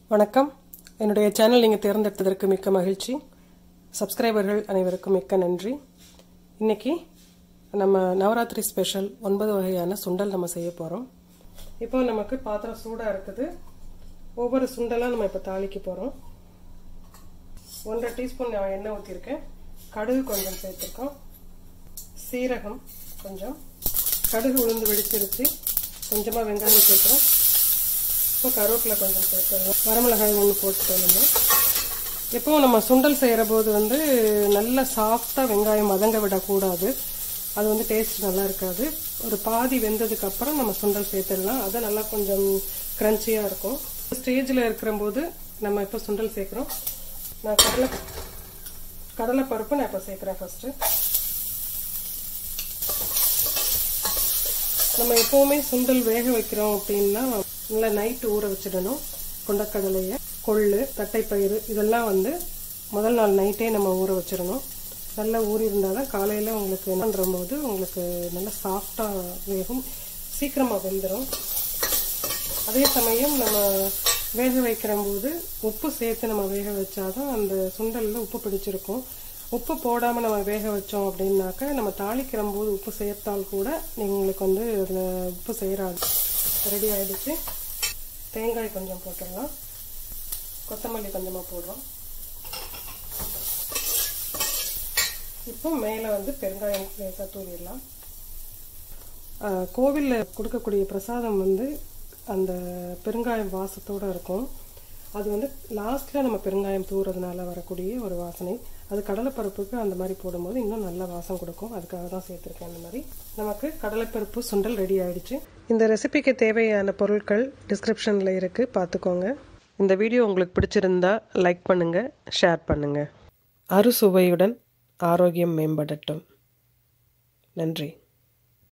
வணக்கம் என்னுடைய சேனல் நீங்கள் தேர்ந்தெடுத்ததற்கு மிக்க மகிழ்ச்சி சப்ஸ்கிரைபர்கள் அனைவருக்கும் மிக்க நன்றி இன்னைக்கு நம்ம நவராத்திரி ஸ்பெஷல் ஒன்பது வகையான சுண்டல் நம்ம செய்ய போகிறோம் இப்போ நமக்கு பாத்திரம் சூடாக இருக்குது ஒவ்வொரு சுண்டலாக நம்ம இப்போ தாளிக்க போகிறோம் ஒன்றரை டீஸ்பூன் நான் எண்ணெய் ஊற்றிருக்கேன் கடுகு கொஞ்சம் சேர்த்துருக்கோம் சீரகம் கொஞ்சம் கடுகு உளுந்து வெடிச்சிருச்சு கொஞ்சமாக வெங்காயம் சேர்க்குறோம் இப்போ கருவேப்பிலை கொஞ்சம் சேர்த்துடலாம் வரமிளகாய் ஒன்று போட்டுட்டோம் நம்ம எப்பவும் நம்ம சுண்டல் செய்கிற போது வந்து நல்ல சாஃப்டாக வெங்காயம் மதங்க விடக்கூடாது அது வந்து டேஸ்ட் நல்லா இருக்காது ஒரு பாதி வெந்ததுக்கு அப்புறம் நம்ம சுண்டல் சேர்த்துடலாம் அது நல்லா கொஞ்சம் க்ரன்ச்சியாக இருக்கும் ஸ்டேஜில் இருக்கிற போது நம்ம இப்போ சுண்டல் சேர்க்குறோம் நான் கடலை கடலை பருப்பு நான் இப்போ சேர்க்குறேன் ஃபஸ்ட்டு நம்ம எப்போவுமே சுண்டல் வேக வைக்கிறோம் அப்படின்னா நல்லா நைட்டு ஊற வச்சிடணும் கொண்டக்கடலையை கொள்ளு தட்டைப்பயிறு இதெல்லாம் வந்து முதல் நாள் நைட்டே நம்ம ஊற வச்சிடணும் நல்லா ஊறி இருந்தால் தான் காலையில் உங்களுக்கு என்னன்ற போது உங்களுக்கு நல்லா சாஃப்டாக வேகும் சீக்கிரமாக வெந்துடும் அதே சமயம் நம்ம வேக வைக்கிற போது உப்பு சேர்த்து நம்ம வேக வச்சாதான் அந்த சுண்டலில் உப்பு பிடிச்சிருக்கும் உப்பு போடாமல் நம்ம வேக வச்சோம் அப்படின்னாக்க நம்ம தாளிக்கிற போது உப்பு சேர்த்தால் கூட உங்களுக்கு வந்து அதில் உப்பு சேராது ரெடி ஆகிடுச்சு தேங்காய் கொஞ்சம் போட்டுடலாம் கொத்தமல்லி கொஞ்சமாக போடுறோம் இப்போ மேலே வந்து பெருங்காயம் லேசாக தூவிடலாம் கோவிலில் கொடுக்கக்கூடிய பிரசாதம் வந்து அந்த பெருங்காயம் வாசத்தோடு இருக்கும் அது வந்து லாஸ்ட்டில் நம்ம பெருங்காயம் தூறதுனால வரக்கூடிய ஒரு வாசனை அது கடலைப்பருப்புக்கு அந்த மாதிரி போடும்போது இன்னும் நல்ல வாசம் கொடுக்கும் அதுக்காக தான் சேர்த்துருக்கேன் அந்த மாதிரி நமக்கு கடலைப்பருப்பு சுண்டல் ரெடி ஆயிடுச்சு இந்த ரெசிபிக்கு தேவையான பொருட்கள் டிஸ்கிரிப்ஷனில் இருக்குது பார்த்துக்கோங்க இந்த வீடியோ உங்களுக்கு பிடிச்சிருந்தா லைக் பண்ணுங்கள் ஷேர் பண்ணுங்கள் அறுசுவையுடன் ஆரோக்கியம் மேம்படட்டும் நன்றி